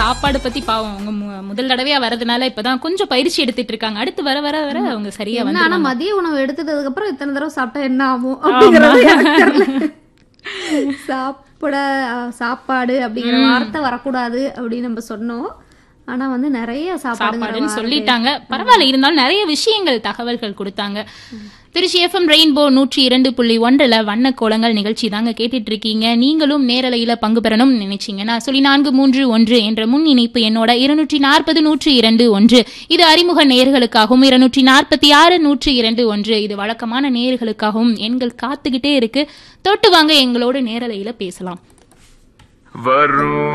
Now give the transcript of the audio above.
சாப்பாடு பத்தி பாவம் அவங்க மு- முதல் தடவையா வரதுனால இப்பதான் கொஞ்சம் பயிற்சி எடுத்துட்டு இருக்காங்க அடுத்து வர வர வர அவங்க சரியா என்ன வந்து ஆனா மதிய உணவு எடுத்துட்டதுக்கு அப்புறம் இத்தனை தடவை சாப்பிட்டா என்ன ஆகும் அப்படிங்கறது எனக்கு தெரியல சாப்பிட அஹ், சாப்பாடு அப்படிங்கிற வார்த்தை வரக்கூடாது அப்படின்னு நம்ம சொன்னோம் ஆனா வந்து நிறைய சாப்பாடுங்கிற சாப்பாடுன்னு வார்த்தை- சொல்லிட்டாங்க பரவாயில்ல இருந்தாலும் நிறைய விஷயங்கள் தகவல்கள் கொடுத்தாங்க திருச்சி எஃப்எம் ரெயின்போ நூற்றி இரண்டு புள்ளி ஒன்றுல வண்ண கோலங்கள் நிகழ்ச்சி தாங்க கேட்டுட்டு இருக்கீங்க நீங்களும் நேரலையில பங்கு பெறணும் நினைச்சீங்கன்னா சொல்லி நான்கு மூன்று ஒன்று என்ற முன் இணைப்பு என்னோட இருநூற்றி நாற்பது நூற்றி இரண்டு ஒன்று இது அறிமுக நேர்களுக்காகவும் இருநூற்றி நாற்பத்தி ஆறு நூற்றி இரண்டு ஒன்று இது வழக்கமான நேர்களுக்காகவும் எண்கள் காத்துக்கிட்டே இருக்கு தொட்டு வாங்க எங்களோட நேரலையில பேசலாம் வரும்